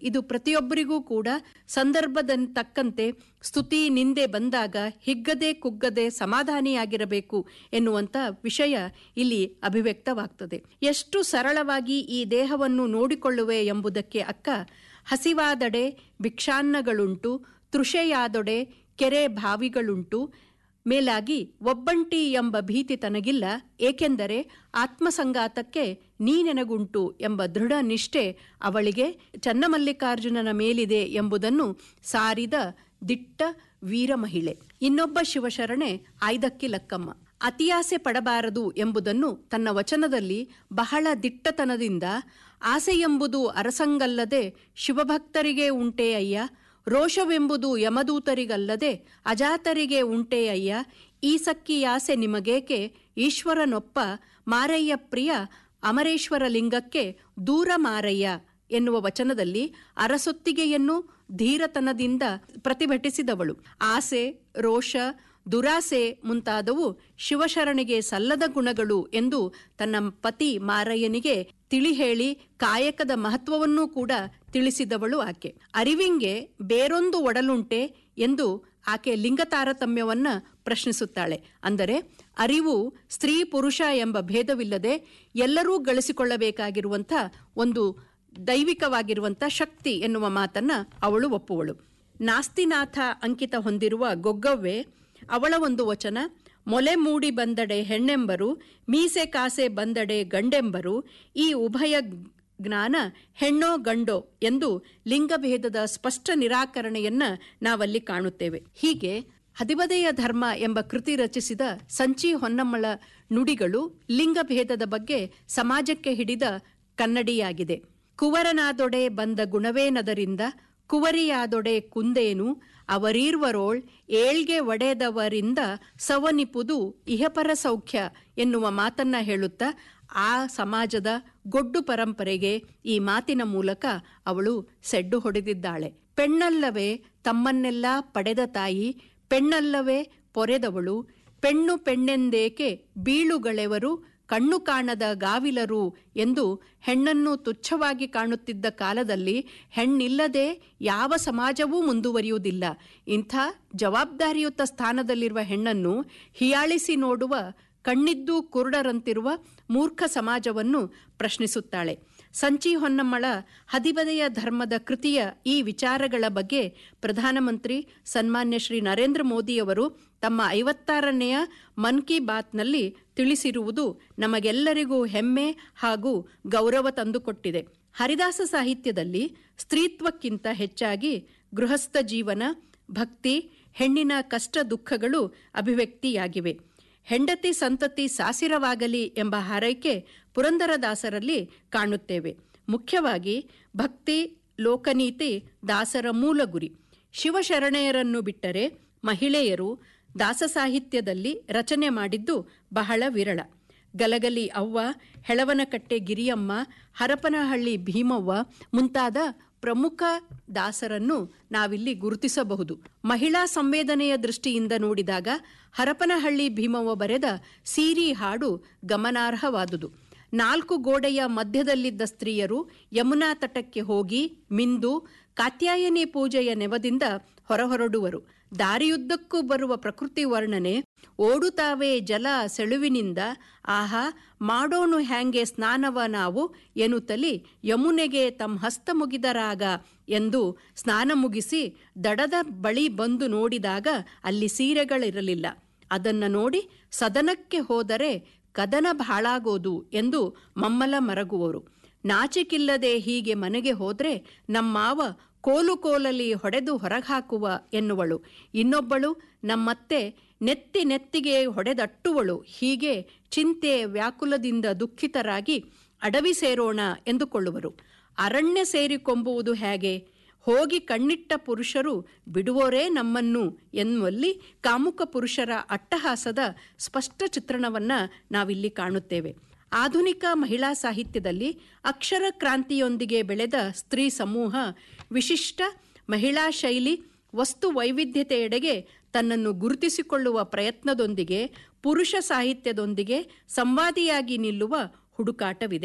ಇದು ಪ್ರತಿಯೊಬ್ಬರಿಗೂ ಕೂಡ ಸಂದರ್ಭದ ತಕ್ಕಂತೆ ಸ್ತುತಿ ನಿಂದೆ ಬಂದಾಗ ಹಿಗ್ಗದೆ ಕುಗ್ಗದೆ ಸಮಾಧಾನಿಯಾಗಿರಬೇಕು ಎನ್ನುವಂತ ವಿಷಯ ಇಲ್ಲಿ ಅಭಿವ್ಯಕ್ತವಾಗ್ತದೆ ಎಷ್ಟು ಸರಳವಾಗಿ ಈ ದೇಹವನ್ನು ನೋಡಿಕೊಳ್ಳುವೆ ಎಂಬುದಕ್ಕೆ ಅಕ್ಕ ಹಸಿವಾದಡೆ ಭಿಕ್ಷಾನ್ನಗಳುಂಟು ತೃಷೆಯಾದೊಡೆ ಕೆರೆ ಬಾವಿಗಳುಂಟು ಮೇಲಾಗಿ ಒಬ್ಬಂಟಿ ಎಂಬ ಭೀತಿ ತನಗಿಲ್ಲ ಏಕೆಂದರೆ ಆತ್ಮಸಂಗಾತಕ್ಕೆ ನೀನೆನಗುಂಟು ಎಂಬ ದೃಢ ನಿಷ್ಠೆ ಅವಳಿಗೆ ಚನ್ನಮಲ್ಲಿಕಾರ್ಜುನನ ಮೇಲಿದೆ ಎಂಬುದನ್ನು ಸಾರಿದ ದಿಟ್ಟ ವೀರ ಮಹಿಳೆ ಇನ್ನೊಬ್ಬ ಶಿವಶರಣೆ ಆಯ್ದಕ್ಕಿ ಲಕ್ಕಮ್ಮ ಅತಿಯಾಸೆ ಪಡಬಾರದು ಎಂಬುದನ್ನು ತನ್ನ ವಚನದಲ್ಲಿ ಬಹಳ ದಿಟ್ಟತನದಿಂದ ಆಸೆ ಎಂಬುದು ಅರಸಂಗಲ್ಲದೆ ಶಿವಭಕ್ತರಿಗೆ ಉಂಟೇ ಅಯ್ಯ ರೋಷವೆಂಬುದು ಯಮದೂತರಿಗಲ್ಲದೆ ಅಜಾತರಿಗೆ ಉಂಟೇ ಅಯ್ಯ ಈ ಸಕ್ಕಿಯಾಸೆ ನಿಮಗೇಕೆ ಈಶ್ವರನೊಪ್ಪ ಮಾರಯ್ಯ ಪ್ರಿಯ ಅಮರೇಶ್ವರ ಲಿಂಗಕ್ಕೆ ದೂರ ಮಾರಯ್ಯ ಎನ್ನುವ ವಚನದಲ್ಲಿ ಅರಸೊತ್ತಿಗೆಯನ್ನು ಧೀರತನದಿಂದ ಪ್ರತಿಭಟಿಸಿದವಳು ಆಸೆ ರೋಷ ದುರಾಸೆ ಮುಂತಾದವು ಶಿವಶರಣಿಗೆ ಸಲ್ಲದ ಗುಣಗಳು ಎಂದು ತನ್ನ ಪತಿ ಮಾರಯ್ಯನಿಗೆ ತಿಳಿ ಹೇಳಿ ಕಾಯಕದ ಮಹತ್ವವನ್ನೂ ಕೂಡ ತಿಳಿಸಿದವಳು ಆಕೆ ಅರಿವಿಂಗೆ ಬೇರೊಂದು ಒಡಲುಂಟೆ ಎಂದು ಆಕೆ ಲಿಂಗ ತಾರತಮ್ಯವನ್ನ ಪ್ರಶ್ನಿಸುತ್ತಾಳೆ ಅಂದರೆ ಅರಿವು ಸ್ತ್ರೀ ಪುರುಷ ಎಂಬ ಭೇದವಿಲ್ಲದೆ ಎಲ್ಲರೂ ಗಳಿಸಿಕೊಳ್ಳಬೇಕಾಗಿರುವಂಥ ಒಂದು ದೈವಿಕವಾಗಿರುವಂಥ ಶಕ್ತಿ ಎನ್ನುವ ಮಾತನ್ನ ಅವಳು ಒಪ್ಪುವಳು ನಾಸ್ತಿನಾಥ ಅಂಕಿತ ಹೊಂದಿರುವ ಗೊಗ್ಗವ್ವೆ ಅವಳ ಒಂದು ವಚನ ಮೊಲೆ ಮೂಡಿ ಬಂದಡೆ ಹೆಣ್ಣೆಂಬರು ಮೀಸೆ ಕಾಸೆ ಬಂದಡೆ ಗಂಡೆಂಬರು ಈ ಉಭಯ ಜ್ಞಾನ ಹೆಣ್ಣೋ ಗಂಡೋ ಎಂದು ಲಿಂಗಭೇದದ ಸ್ಪಷ್ಟ ನಿರಾಕರಣೆಯನ್ನ ನಾವಲ್ಲಿ ಕಾಣುತ್ತೇವೆ ಹೀಗೆ ಹದಿಬದೆಯ ಧರ್ಮ ಎಂಬ ಕೃತಿ ರಚಿಸಿದ ಸಂಚಿ ಹೊನ್ನಮ್ಮಳ ನುಡಿಗಳು ಲಿಂಗಭೇದದ ಬಗ್ಗೆ ಸಮಾಜಕ್ಕೆ ಹಿಡಿದ ಕನ್ನಡಿಯಾಗಿದೆ ಕುವರನಾದೊಡೆ ಬಂದ ಗುಣವೇನದರಿಂದ ಕುವರಿಯಾದೊಡೆ ಕುಂದೇನು ಅವರೀರ್ವರೋಳ್ ಏಳ್ಗೆ ಒಡೆದವರಿಂದ ಸವನಿಪುದು ಇಹಪರ ಸೌಖ್ಯ ಎನ್ನುವ ಮಾತನ್ನ ಹೇಳುತ್ತಾ ಆ ಸಮಾಜದ ಗೊಡ್ಡು ಪರಂಪರೆಗೆ ಈ ಮಾತಿನ ಮೂಲಕ ಅವಳು ಸೆಡ್ಡು ಹೊಡೆದಿದ್ದಾಳೆ ಪೆಣ್ಣಲ್ಲವೇ ತಮ್ಮನ್ನೆಲ್ಲ ಪಡೆದ ತಾಯಿ ಪೆಣ್ಣಲ್ಲವೇ ಪೊರೆದವಳು ಪೆಣ್ಣು ಪೆಣ್ಣೆಂದೇಕೆ ಬೀಳುಗಳೆವರು ಕಣ್ಣು ಕಾಣದ ಗಾವಿಲರು ಎಂದು ಹೆಣ್ಣನ್ನು ತುಚ್ಛವಾಗಿ ಕಾಣುತ್ತಿದ್ದ ಕಾಲದಲ್ಲಿ ಹೆಣ್ಣಿಲ್ಲದೆ ಯಾವ ಸಮಾಜವೂ ಮುಂದುವರಿಯುವುದಿಲ್ಲ ಇಂಥ ಜವಾಬ್ದಾರಿಯುತ ಸ್ಥಾನದಲ್ಲಿರುವ ಹೆಣ್ಣನ್ನು ಹಿಯಾಳಿಸಿ ನೋಡುವ ಕಣ್ಣಿದ್ದು ಕುರುಡರಂತಿರುವ ಮೂರ್ಖ ಸಮಾಜವನ್ನು ಪ್ರಶ್ನಿಸುತ್ತಾಳೆ ಸಂಚಿ ಹೊನ್ನಮ್ಮಳ ಹದಿಬದೆಯ ಧರ್ಮದ ಕೃತಿಯ ಈ ವಿಚಾರಗಳ ಬಗ್ಗೆ ಪ್ರಧಾನಮಂತ್ರಿ ಸನ್ಮಾನ್ಯ ಶ್ರೀ ನರೇಂದ್ರ ಮೋದಿಯವರು ತಮ್ಮ ಐವತ್ತಾರನೆಯ ಮನ್ ಕಿ ಬಾತ್ನಲ್ಲಿ ತಿಳಿಸಿರುವುದು ನಮಗೆಲ್ಲರಿಗೂ ಹೆಮ್ಮೆ ಹಾಗೂ ಗೌರವ ತಂದುಕೊಟ್ಟಿದೆ ಹರಿದಾಸ ಸಾಹಿತ್ಯದಲ್ಲಿ ಸ್ತ್ರೀತ್ವಕ್ಕಿಂತ ಹೆಚ್ಚಾಗಿ ಗೃಹಸ್ಥ ಜೀವನ ಭಕ್ತಿ ಹೆಣ್ಣಿನ ಕಷ್ಟ ದುಃಖಗಳು ಅಭಿವ್ಯಕ್ತಿಯಾಗಿವೆ ಹೆಂಡತಿ ಸಂತತಿ ಸಾಸಿರವಾಗಲಿ ಎಂಬ ಹಾರೈಕೆ ಪುರಂದರದಾಸರಲ್ಲಿ ಕಾಣುತ್ತೇವೆ ಮುಖ್ಯವಾಗಿ ಭಕ್ತಿ ಲೋಕನೀತಿ ದಾಸರ ಮೂಲ ಗುರಿ ಶಿವಶರಣೆಯರನ್ನು ಬಿಟ್ಟರೆ ಮಹಿಳೆಯರು ದಾಸ ಸಾಹಿತ್ಯದಲ್ಲಿ ರಚನೆ ಮಾಡಿದ್ದು ಬಹಳ ವಿರಳ ಗಲಗಲಿ ಅವ್ವ ಹೆಳವನಕಟ್ಟೆ ಗಿರಿಯಮ್ಮ ಹರಪನಹಳ್ಳಿ ಭೀಮವ್ವ ಮುಂತಾದ ಪ್ರಮುಖ ದಾಸರನ್ನು ನಾವಿಲ್ಲಿ ಗುರುತಿಸಬಹುದು ಮಹಿಳಾ ಸಂವೇದನೆಯ ದೃಷ್ಟಿಯಿಂದ ನೋಡಿದಾಗ ಹರಪನಹಳ್ಳಿ ಭೀಮವ್ವ ಬರೆದ ಸೀರಿ ಹಾಡು ಗಮನಾರ್ಹವಾದುದು ನಾಲ್ಕು ಗೋಡೆಯ ಮಧ್ಯದಲ್ಲಿದ್ದ ಸ್ತ್ರೀಯರು ಯಮುನಾ ತಟಕ್ಕೆ ಹೋಗಿ ಮಿಂದು ಕಾತ್ಯಾಯನಿ ಪೂಜೆಯ ನೆವದಿಂದ ಹೊರಹೊರಡುವರು ದಾರಿಯುದ್ದಕ್ಕೂ ಬರುವ ಪ್ರಕೃತಿ ವರ್ಣನೆ ಓಡುತ್ತಾವೆ ಜಲ ಸೆಳುವಿನಿಂದ ಆಹಾ ಮಾಡೋಣು ಹ್ಯಾಂಗೆ ಸ್ನಾನವ ನಾವು ಎನ್ನುತ್ತಲಿ ಯಮುನೆಗೆ ತಮ್ಮ ಹಸ್ತ ಮುಗಿದರಾಗ ಎಂದು ಸ್ನಾನ ಮುಗಿಸಿ ದಡದ ಬಳಿ ಬಂದು ನೋಡಿದಾಗ ಅಲ್ಲಿ ಸೀರೆಗಳಿರಲಿಲ್ಲ ಅದನ್ನ ನೋಡಿ ಸದನಕ್ಕೆ ಹೋದರೆ ಕದನ ಬಾಳಾಗೋದು ಎಂದು ಮಮ್ಮಲ ಮರಗುವರು ನಾಚಿಕಿಲ್ಲದೆ ಹೀಗೆ ಮನೆಗೆ ಹೋದ್ರೆ ನಮ್ಮಾವ ಕೋಲು ಕೋಲಲ್ಲಿ ಹೊಡೆದು ಹೊರಗಾಕುವ ಎನ್ನುವಳು ಇನ್ನೊಬ್ಬಳು ನಮ್ಮತ್ತೆ ನೆತ್ತಿ ನೆತ್ತಿಗೆ ಹೊಡೆದಟ್ಟುವಳು ಹೀಗೆ ಚಿಂತೆ ವ್ಯಾಕುಲದಿಂದ ದುಃಖಿತರಾಗಿ ಅಡವಿ ಸೇರೋಣ ಎಂದುಕೊಳ್ಳುವರು ಅರಣ್ಯ ಸೇರಿಕೊಂಬುವುದು ಹೇಗೆ ಹೋಗಿ ಕಣ್ಣಿಟ್ಟ ಪುರುಷರು ಬಿಡುವೋರೇ ನಮ್ಮನ್ನು ಎನ್ನುವಲ್ಲಿ ಕಾಮುಕ ಪುರುಷರ ಅಟ್ಟಹಾಸದ ಸ್ಪಷ್ಟ ಚಿತ್ರಣವನ್ನ ನಾವಿಲ್ಲಿ ಕಾಣುತ್ತೇವೆ ಆಧುನಿಕ ಮಹಿಳಾ ಸಾಹಿತ್ಯದಲ್ಲಿ ಅಕ್ಷರ ಕ್ರಾಂತಿಯೊಂದಿಗೆ ಬೆಳೆದ ಸ್ತ್ರೀ ಸಮೂಹ ವಿಶಿಷ್ಟ ಮಹಿಳಾ ಶೈಲಿ ವಸ್ತು ವೈವಿಧ್ಯತೆಯೆಡೆಗೆ ತನ್ನನ್ನು ಗುರುತಿಸಿಕೊಳ್ಳುವ ಪ್ರಯತ್ನದೊಂದಿಗೆ ಪುರುಷ ಸಾಹಿತ್ಯದೊಂದಿಗೆ ಸಂವಾದಿಯಾಗಿ ನಿಲ್ಲುವ ಹುಡುಕಾಟವಿದೆ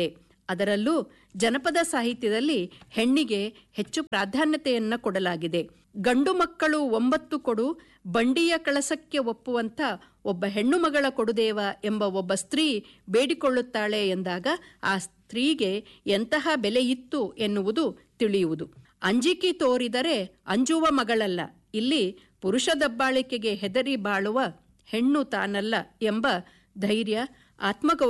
ಅದರಲ್ಲೂ ಜನಪದ ಸಾಹಿತ್ಯದಲ್ಲಿ ಹೆಣ್ಣಿಗೆ ಹೆಚ್ಚು ಪ್ರಾಧಾನ್ಯತೆಯನ್ನ ಕೊಡಲಾಗಿದೆ ಗಂಡು ಮಕ್ಕಳು ಒಂಬತ್ತು ಕೊಡು ಬಂಡಿಯ ಕಳಸಕ್ಕೆ ಒಪ್ಪುವಂತ ಒಬ್ಬ ಹೆಣ್ಣು ಮಗಳ ಕೊಡುದೇವ ಎಂಬ ಒಬ್ಬ ಸ್ತ್ರೀ ಬೇಡಿಕೊಳ್ಳುತ್ತಾಳೆ ಎಂದಾಗ ಆ ಸ್ತ್ರೀಗೆ ಎಂತಹ ಬೆಲೆ ಇತ್ತು ಎನ್ನುವುದು ತಿಳಿಯುವುದು ಅಂಜಿಕೆ ತೋರಿದರೆ ಅಂಜುವ ಮಗಳಲ್ಲ ಇಲ್ಲಿ ಪುರುಷ ದಬ್ಬಾಳಿಕೆಗೆ ಹೆದರಿ ಬಾಳುವ ಹೆಣ್ಣು ತಾನಲ್ಲ ಎಂಬ ಧೈರ್ಯ ಆತ್ಮಗೌರವ